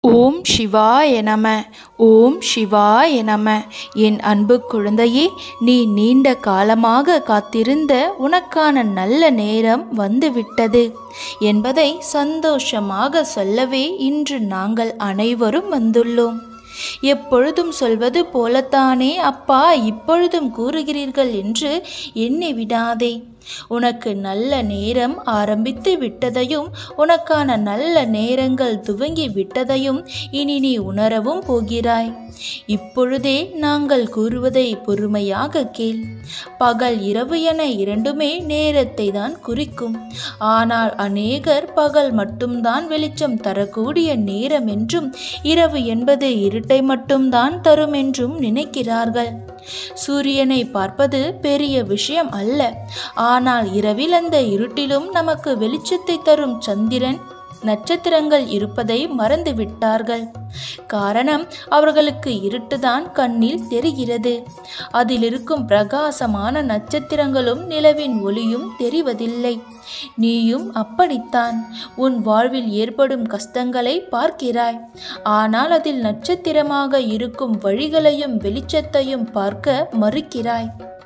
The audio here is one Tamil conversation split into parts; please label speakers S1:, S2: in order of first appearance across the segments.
S1: ஓம் சிவாய நம ஓம் சிவாய நம என் அன்பு குழந்தையே நீ நீண்ட காலமாக காத்திருந்த உனக்கான நல்ல நேரம் வந்துவிட்டது என்பதை சந்தோஷமாக சொல்லவே இன்று நாங்கள் அனைவரும் வந்துள்ளோம் எப்பொழுதும் சொல்வது போலத்தானே அப்பா இப்பொழுதும் கூறுகிறீர்கள் என்று எண்ணி விடாதே உனக்கு நல்ல நேரம் ஆரம்பித்து விட்டதையும் உனக்கான நல்ல நேரங்கள் துவங்கி விட்டதையும் இனி நீ உணரவும் போகிறாய் இப்பொழுதே நாங்கள் கூறுவதை பொறுமையாக கேள் பகல் இரவு என இரண்டுமே நேரத்தை தான் குறிக்கும் ஆனால் அநேகர் பகல் மட்டும்தான் வெளிச்சம் தரக்கூடிய நேரம் என்றும் இரவு என்பது இருட்டை மட்டும்தான் தரும் என்றும் நினைக்கிறார்கள் சூரியனை பார்ப்பது பெரிய விஷயம் அல்ல ஆனால் இரவில் அந்த இருட்டிலும் நமக்கு வெளிச்சத்தை தரும் சந்திரன் நட்சத்திரங்கள் இருப்பதை மறந்து விட்டார்கள் காரணம் அவர்களுக்கு இருட்டுதான் கண்ணில் தெரிகிறது அதில் இருக்கும் பிரகாசமான நட்சத்திரங்களும் நிலவின் ஒளியும் தெரிவதில்லை நீயும் அப்படித்தான் உன் வாழ்வில் ஏற்படும் கஷ்டங்களை பார்க்கிறாய் ஆனால் அதில் நட்சத்திரமாக இருக்கும் வழிகளையும் வெளிச்சத்தையும் பார்க்க மறுக்கிறாய்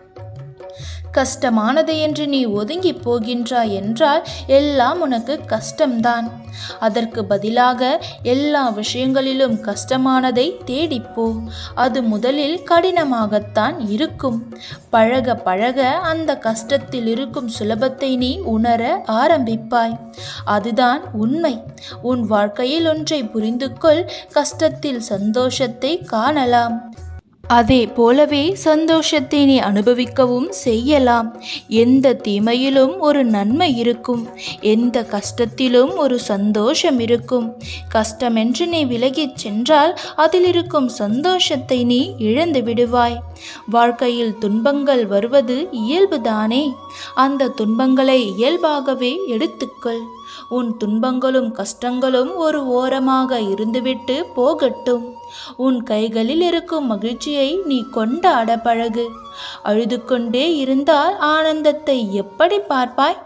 S1: கஷ்டமானது என்று நீ ஒதுங்கி போகின்றாய் என்றால் எல்லாம் உனக்கு கஷ்டம்தான் அதற்கு பதிலாக எல்லா விஷயங்களிலும் கஷ்டமானதை தேடிப்போ அது முதலில் கடினமாகத்தான் இருக்கும் பழக பழக அந்த கஷ்டத்தில் இருக்கும் சுலபத்தை நீ உணர ஆரம்பிப்பாய் அதுதான் உண்மை உன் வாழ்க்கையில் ஒன்றை புரிந்து கொள் கஷ்டத்தில் சந்தோஷத்தை காணலாம் அதே போலவே சந்தோஷத்தை நீ அனுபவிக்கவும் செய்யலாம் எந்த தீமையிலும் ஒரு நன்மை இருக்கும் எந்த கஷ்டத்திலும் ஒரு சந்தோஷம் இருக்கும் கஷ்டமென்று நீ விலகிச் சென்றால் அதில் இருக்கும் சந்தோஷத்தை நீ இழந்து விடுவாய் வாழ்க்கையில் துன்பங்கள் வருவது இயல்புதானே அந்த துன்பங்களை இயல்பாகவே எடுத்துக்கொள் உன் துன்பங்களும் கஷ்டங்களும் ஒரு ஓரமாக இருந்துவிட்டு போகட்டும் உன் கைகளில் இருக்கும் மகிழ்ச்சியை நீ கொண்டாட பழகு அழுது கொண்டே இருந்தால் ஆனந்தத்தை எப்படி பார்ப்பாய்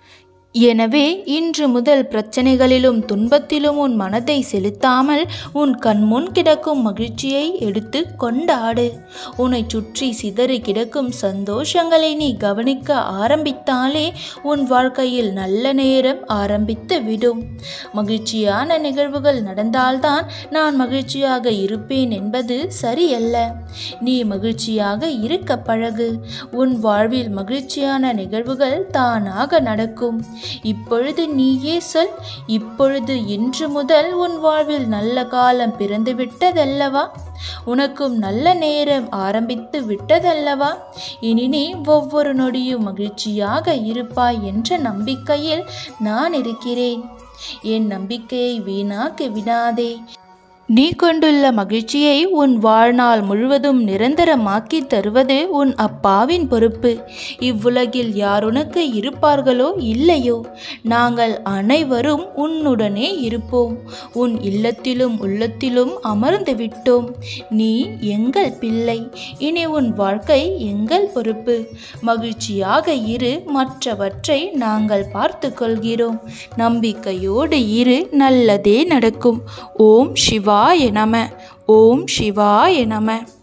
S1: எனவே இன்று முதல் பிரச்சனைகளிலும் துன்பத்திலும் உன் மனதை செலுத்தாமல் உன் கண்முன் கிடக்கும் மகிழ்ச்சியை எடுத்து கொண்டாடு உன்னை சுற்றி சிதறி கிடக்கும் சந்தோஷங்களை நீ கவனிக்க ஆரம்பித்தாலே உன் வாழ்க்கையில் நல்ல நேரம் ஆரம்பித்து விடும் மகிழ்ச்சியான நிகழ்வுகள் நடந்தால்தான் நான் மகிழ்ச்சியாக இருப்பேன் என்பது சரியல்ல நீ மகிழ்ச்சியாக இருக்க பழகு உன் வாழ்வில் மகிழ்ச்சியான நிகழ்வுகள் தானாக நடக்கும் இப்பொழுது நீயே சொல் இப்பொழுது இன்று முதல் உன் வாழ்வில் நல்ல காலம் பிறந்து விட்டதல்லவா உனக்கும் நல்ல நேரம் ஆரம்பித்து விட்டதல்லவா இனி நீ ஒவ்வொரு நொடியும் மகிழ்ச்சியாக இருப்பாய் என்ற நம்பிக்கையில் நான் இருக்கிறேன் என் நம்பிக்கையை வீணாக்கி விடாதே நீ கொண்டுள்ள மகிழ்ச்சியை உன் வாழ்நாள் முழுவதும் நிரந்தரமாக்கி தருவது உன் அப்பாவின் பொறுப்பு இவ்வுலகில் யார் உனக்கு இருப்பார்களோ இல்லையோ நாங்கள் அனைவரும் உன்னுடனே இருப்போம் உன் இல்லத்திலும் உள்ளத்திலும் அமர்ந்து விட்டோம் நீ எங்கள் பிள்ளை இனி உன் வாழ்க்கை எங்கள் பொறுப்பு மகிழ்ச்சியாக இரு மற்றவற்றை நாங்கள் பார்த்து கொள்கிறோம் நம்பிக்கையோடு இரு நல்லதே நடக்கும் ஓம் சிவா சிவாய நம ஓம் சிவாய நம